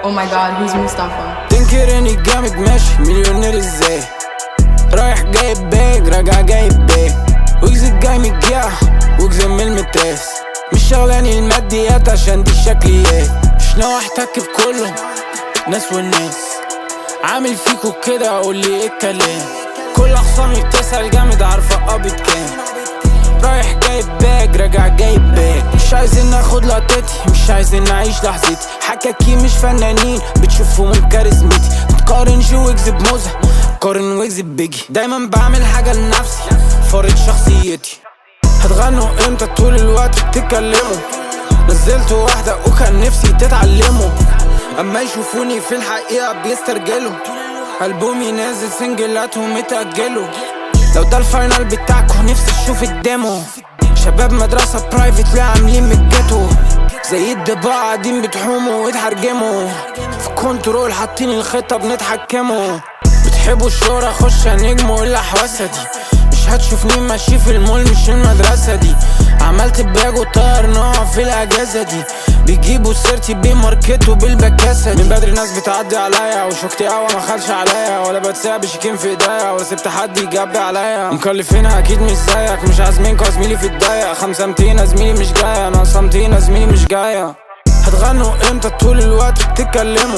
Oh my god, who's Mustafa? تنكر اني جامد ماشي مليونير ازاي رايح جايب باج راجع جايب باج ويجز الجاي متجاه ويجز من المتراس مش شغلاني الماديات عشان دي الشكليات مش ناوي احتك بكله ناس والناس عامل فيكو كده قول لي ايه الكلام كل اخصامي بتسأل جامد عارفة قبض كام رايح جايب باج راجع جايب باج مش عايزين ناخد لقطتي مش عايزين نعيش لحظتي حكاكي مش فنانين بتشوفوا من كاريزمتي بتقارن جو ويجز بموزة قارن ويجز بيجي دايما بعمل حاجة لنفسي فارض شخصيتي هتغنوا امتى طول الوقت بتتكلموا نزلت واحدة وكان نفسي تتعلموا اما يشوفوني في الحقيقة بيسترجلوا ألبومي نازل سنجلاتهم اتأجلوا لو ده الفاينل بتاعكو نفسي اشوف الديمو شباب مدرسة برايفت ليه عاملين من الجاتو زي الضباع قاعدين بتحوموا وتحرجموا في كنترول حاطين الخطة بنتحكموا بتحبوا الشهرة خش نجموا الا حواسة دي مش هتشوفني ماشي في المول مش المدرسة دي عملت باج وطير نوع في الأجازة دي بيجيبوا سيرتي بماركته بالبكاسة دي من بدري ناس بتعدي عليا وشوكتي قهوة ما خدش عليا ولا بتساب بشيكين في ايديا ولا سبت حد يجبي عليا مكلفينها اكيد مش زيك مش عازمينكوا زميلي في الضيق خمسة ميتين زميلي مش جاية ناقصة ميتين زميلي مش جاية هتغنوا امتى طول الوقت بتتكلموا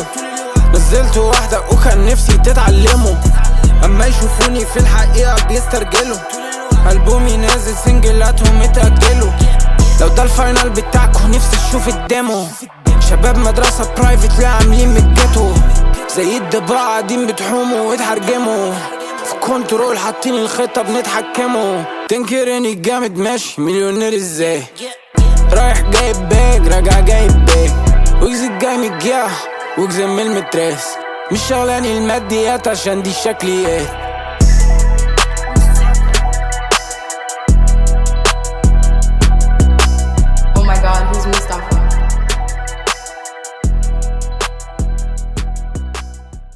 نزلت واحدة وكان نفسي تتعلموا اما يشوفوني في الحقيقة بيسترجلوا ألبومي نازل سنجلاتهم اتأجلوا لو ده الفاينل بتاعكو نفسي اشوف الديمو شباب مدرسة برايفت ليه عاملين من الجاتو زي الضباع قاعدين بتحوموا وتحرجموا في كنترول حاطين الخطة بنتحكموا تنكر اني جامد ماشي مليونير ازاي رايح جايب باج راجع جايب باج ويجز الجاي متجاه ويجز من المتراس مش شغلاني الماديات عشان دي الشكليات